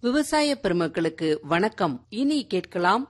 விவசாய பெருமக்களுக்கு வணக்கம் இனி கேட்கலாம்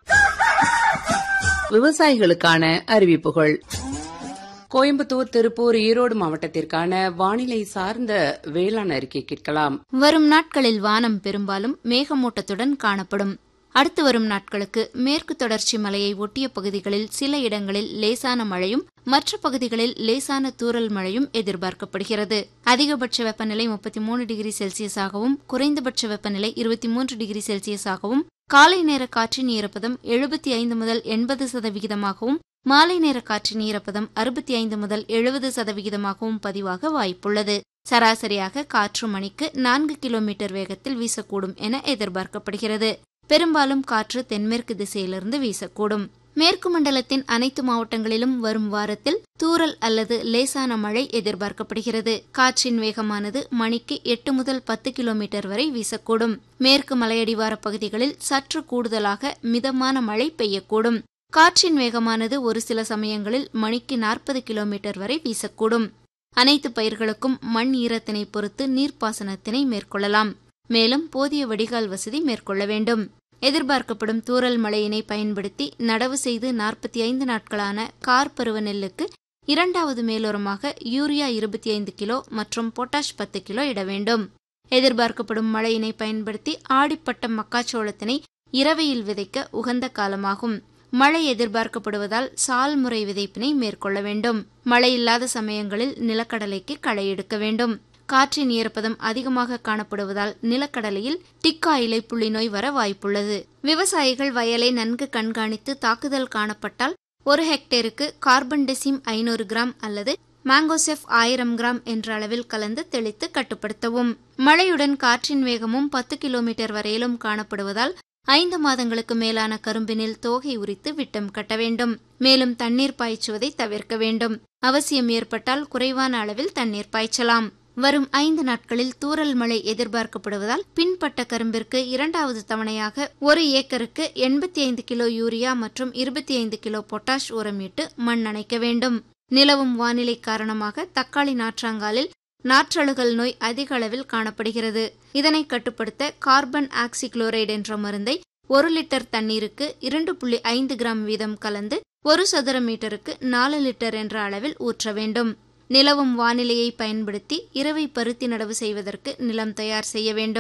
விவசாயிகளுக்கான அறிவிப்புகள் கோயம்புத்தூர் திருப்பூர் ஈரோடு மாவட்டத்திற்கான வானிலை சார்ந்த வேளாண் அறிக்கை கேட்கலாம் வரும் நாட்களில் வானம் பெரும்பாலும் மேகமூட்டத்துடன் காணப்படும் அடுத்து வரும் நாட்களுக்கு மேற்கு தொடர்ச்சி மலையை ஒட்டிய பகுதிகளில் சில இடங்களில் லேசான மழையும் மற்ற பகுதிகளில் லேசான தூறல் மழையும் எதிர்பார்க்கப்படுகிறது அதிகபட்ச வெப்பநிலை முப்பத்தி மூணு டிகிரி செல்சியஸாகவும் குறைந்தபட்ச வெப்பநிலை இருபத்தி மூன்று டிகிரி செல்சியஸாகவும் காலை நேர காற்றின் ஈரப்பதம் எழுபத்தி ஐந்து முதல் எண்பது சதவிகிதமாகவும் மாலை நேர காற்றின் ஈரப்பதம் அறுபத்தி ஐந்து முதல் எழுபது சதவிகிதமாகவும் பதிவாக வாய்ப்புள்ளது சராசரியாக காற்று மணிக்கு நான்கு கிலோமீட்டர் வேகத்தில் வீசக்கூடும் என எதிர்பார்க்கப்படுகிறது பெரும்பாலும் காற்று தென்மேற்கு திசையிலிருந்து வீசக்கூடும் மேற்கு மண்டலத்தின் அனைத்து மாவட்டங்களிலும் வரும் வாரத்தில் தூறல் அல்லது லேசான மழை எதிர்பார்க்கப்படுகிறது காற்றின் வேகமானது மணிக்கு எட்டு முதல் பத்து கிலோமீட்டர் வரை வீசக்கூடும் மேற்கு மலையடிவார பகுதிகளில் சற்று கூடுதலாக மிதமான மழை பெய்யக்கூடும் காற்றின் வேகமானது ஒரு சில சமயங்களில் மணிக்கு நாற்பது கிலோமீட்டர் வரை வீசக்கூடும் அனைத்து பயிர்களுக்கும் மண் ஈரத்தினை பொறுத்து நீர்ப்பாசனத்தினை மேற்கொள்ளலாம் மேலும் போதிய வடிகால் வசதி மேற்கொள்ள வேண்டும் எதிர்பார்க்கப்படும் தூறல் மழையினை பயன்படுத்தி நடவு செய்து நாற்பத்தி ஐந்து நாட்களான கார் பருவ நெல்லுக்கு இரண்டாவது மேலுரமாக யூரியா இருபத்தி ஐந்து கிலோ மற்றும் பொட்டாஷ் பத்து கிலோ இட வேண்டும் எதிர்பார்க்கப்படும் மழையினை பயன்படுத்தி ஆடிப்பட்ட மக்காச்சோளத்தினை இரவையில் விதைக்க உகந்த காலமாகும் மழை எதிர்பார்க்கப்படுவதால் சால் முறை விதைப்பினை மேற்கொள்ள வேண்டும் மழை இல்லாத சமயங்களில் நிலக்கடலைக்கு களை எடுக்க வேண்டும் காற்றின் ஈரப்பதம் அதிகமாக காணப்படுவதால் நிலக்கடலையில் டிக்கா இலை புள்ளி நோய் வர வாய்ப்புள்ளது விவசாயிகள் வயலை நன்கு கண்காணித்து தாக்குதல் காணப்பட்டால் ஒரு ஹெக்டேருக்கு கார்பன் டெசிம் ஐநூறு கிராம் அல்லது மேங்கோசெஃப் ஆயிரம் கிராம் என்ற அளவில் கலந்து தெளித்து கட்டுப்படுத்தவும் மழையுடன் காற்றின் வேகமும் பத்து கிலோமீட்டர் வரையிலும் காணப்படுவதால் ஐந்து மாதங்களுக்கு மேலான கரும்பினில் தோகை உரித்து விட்டம் கட்ட வேண்டும் மேலும் தண்ணீர் பாய்ச்சுவதை தவிர்க்க வேண்டும் அவசியம் ஏற்பட்டால் குறைவான அளவில் தண்ணீர் பாய்ச்சலாம் வரும் ஐந்து நாட்களில் தூறல் மழை எதிர்பார்க்கப்படுவதால் பின்பட்ட கரும்பிற்கு இரண்டாவது தவணையாக ஒரு ஏக்கருக்கு எண்பத்தி ஐந்து கிலோ யூரியா மற்றும் இருபத்தி ஐந்து கிலோ பொட்டாஷ் உரமிட்டு மண் அணைக்க வேண்டும் நிலவும் வானிலை காரணமாக தக்காளி நாற்றாங்காலில் நாற்றழுகல் நோய் அதிக அளவில் காணப்படுகிறது இதனை கட்டுப்படுத்த கார்பன் ஆக்சிக்ளோரைடு என்ற மருந்தை ஒரு லிட்டர் தண்ணீருக்கு இரண்டு புள்ளி ஐந்து கிராம் வீதம் கலந்து ஒரு சதுர மீட்டருக்கு நாலு லிட்டர் என்ற அளவில் ஊற்ற வேண்டும் நிலவும் வானிலையை பயன்படுத்தி இரவை பருத்தி நடவு செய்வதற்கு நிலம் தயார் செய்ய வேண்டும்